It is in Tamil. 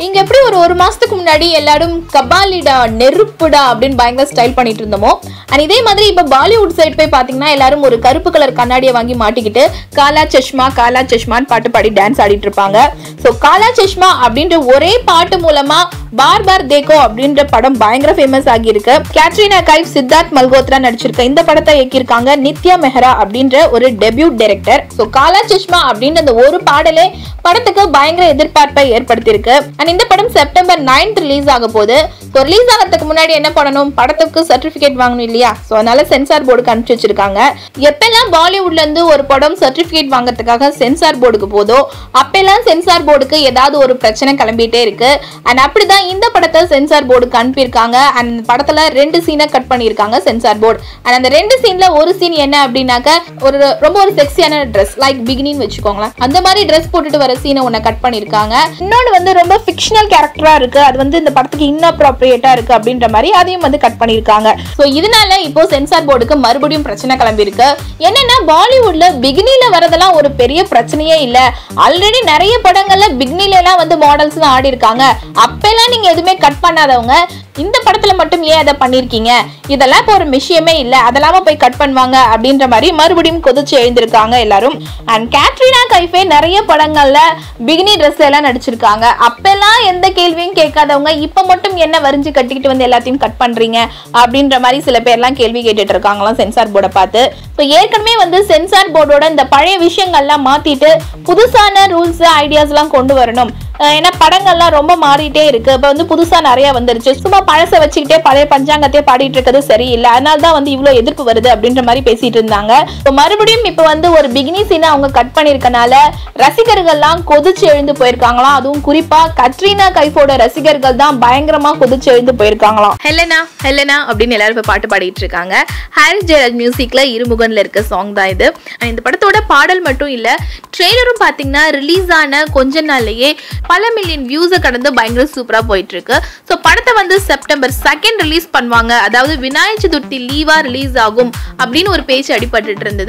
இங்க எப்படி ஒரு ஒரு மாசத்துக்கு முன்னாடி எல்லாரும் கபாலிடா நெருப்புடா அப்படின்னு பயங்கர ஸ்டைல் பண்ணிட்டு இருந்தோமோ அண்ட் இதே மாதிரி இப்ப பாலிவுட் சைடு போய் பாத்தீங்கன்னா எல்லாரும் ஒரு கருப்பு கலர் கண்ணாடியை வாங்கி மாட்டிக்கிட்டு காலா சஷ்மா காலா சஷ்மான்னு பாட்டு பாடி டான்ஸ் ஆடிட்டு இருப்பாங்க ஸோ காலா சஷ்மா அப்படின்ற ஒரே பாட்டு மூலமா பார் பார் தேக்கோ அப்படின்ற படம் பயங்கர ஃபேமஸ் ஆகியிருக்கு கேட்ரினா கைஃப் சித்தார்த் மல்கோத்ரா நடிச்சிருக்க இந்த படத்தை இயக்கியிருக்காங்க நித்யா மெஹ்ரா அப்படின்ற ஒரு debut director so Kala Chashma அப்படின்ற அந்த ஒரு பாடலே படத்துக்கு பயங்கர எதிர்பார்ப்பை ஏற்படுத்தியிருக்கு அண்ட் இந்த படம் செப்டம்பர் 9th ரிலீஸ் ஆக போகுது ஸோ ரிலீஸ் ஆகிறதுக்கு முன்னாடி என்ன பண்ணணும் படத்துக்கு சர்டிஃபிகேட் வாங்கணும் இல்லையா ஸோ அதனால சென்சார் போர்டுக்கு அனுப்பிச்சு வச்சிருக்காங்க எப்பெல்லாம் பாலிவுட்ல இருந்து ஒரு படம் சர்டிஃபிகேட் வாங்குறதுக்காக சென்சார் போர்டுக்கு போதோ அப்பெல்லாம் சென்சார் போர்டுக்கு ஏதாவது ஒரு பிரச்சனை கிளம்பிட்டே இருக்கு அண்ட் அப்படிதான் இந்த படத்தை சென்சார் போர்டுக்கு அனுப்பியிருக்காங்க அண்ட் படத்துல ரெண்டு சீனை கட் பண்ணியிருக்காங்க சென்சார் போர்டு அண்ட் அந்த ரெண்டு சீன்ல ஒரு சீன் என்ன அப்படின்னாக்க ஒரு ரொம்ப ஒரு செக்ஸியான ட்ரெஸ் லைக் பிகினின்னு வச்சுக்கோங்களேன் அந்த மாதிரி ட்ரெஸ் போட்டுட்டு வர சீனை ஒன்று கட் பண்ணியிருக்காங்க இன்னொன்று வந்து ரொம்ப ஃபிக்ஷனல் கேரக்டரா இருக்கு அது வந்து இந்த படத்துக்கு இன்அப்ராப்ரியேட்டா இருக்கு அப்படின்ற மாதிரி அதையும் வந்து கட் பண்ணியிருக்காங்க ஸோ இதனால இப்போ சென்சார் போர்டுக்கு மறுபடியும் பிரச்சனை கிளம்பியிருக்கு என்னன்னா பாலிவுட்ல பிகினில வரதெல்லாம் ஒரு பெரிய பிரச்சனையே இல்ல ஆல்ரெடி நிறைய படங்கள்ல பிகினில எல்லாம் வந்து மாடல்ஸ் ஆடி இருக்காங்க அப்பெல்லாம் நீங்க எதுவுமே கட் பண்ணாதவங்க இந்த படத்துல மட்டும் ஏன் அதை பண்ணிருக்கீங்க இதெல்லாம் இப்போ ஒரு விஷயமே இல்ல அதெல்லாம் போய் கட் பண்ணுவாங்க அப்படின்ற மாதிரி மறுபடியும் கொதிச்சு எழுந்திருக்காங்க எல்லாரும் அண்ட் கேட்ரினா கைஃபே நிறைய படங்கள்ல பிகினி ட்ரெஸ் எல்லாம் நடிச்சிருக்காங்க அப்பெல்லாம் எந்த கேள்வியும் கேட்காதவங்க இப்ப மட்டும் என்ன வரிஞ்சு கட்டிக்கிட்டு வந்து எல்லாத்தையும் கட் பண்றீங்க அப்படின்ற மாதிரி சில பேர்லாம் கேள்வி கேட்டுட்டு இருக்காங்களாம் சென்சார் போர்டை பார்த்து இப்போ ஏற்கனவே வந்து சென்சார் போர்டோட இந்த பழைய விஷயங்கள்லாம் மாத்திட்டு புதுசான ரூல்ஸ் ஐடியாஸ்லாம் கொண்டு வரணும் அஹ் ஏன்னா படங்கள்லாம் ரொம்ப மாறிட்டே இருக்கு இப்போ வந்து புதுசா நிறைய வந்துருச்சு சும்மா பழசை வச்சுக்கிட்டே பழைய பஞ்சாங்கத்தையே பாடிட்டு இருக்கிறது சரியில்லை அதனால தான் வந்து இவ்வளோ எதிர்ப்பு வருது அப்படின்ற மாதிரி பேசிட்டு இருந்தாங்க இப்போ மறுபடியும் இப்போ வந்து ஒரு பிகினி சீனை அவங்க கட் பண்ணியிருக்கனால ரசிகர்கள்லாம் கொதிச்சு எழுந்து போயிருக்காங்களாம் அதுவும் குறிப்பா கட்ரீனா கைஃபோட ரசிகர்கள் தான் பயங்கரமா கொதிச்சு எழுந்து போயிருக்காங்களாம் ஹெலனா ஹெலனா அப்படின்னு எல்லாரும் இப்போ பாட்டு பாடிட்டு இருக்காங்க ஹாரிஸ் ஜெயராஜ் மியூசிக்ல இருமுகன்ல இருக்க சாங் தான் இது And இந்த படத்தோட பாடல் மட்டும் இல்ல ட்ரெய்லரும் பாத்தீங்கன்னா ரிலீஸ் ஆன கொஞ்ச நாள்லயே பல மில்லியன் வியூஸை கடந்து பயங்கர சூப்பரா போயிட்டு இருக்கு ஸோ படத்தை வந்து செப்டம்பர் செகண்ட் ரிலீஸ் பண்ணுவாங்க அதாவது விநாயக சதுர்த்தி லீவா ரிலீஸ் ஆகும் அப்படின்னு ஒரு பேச்சு அடிபட்டுட்டு இருந்தது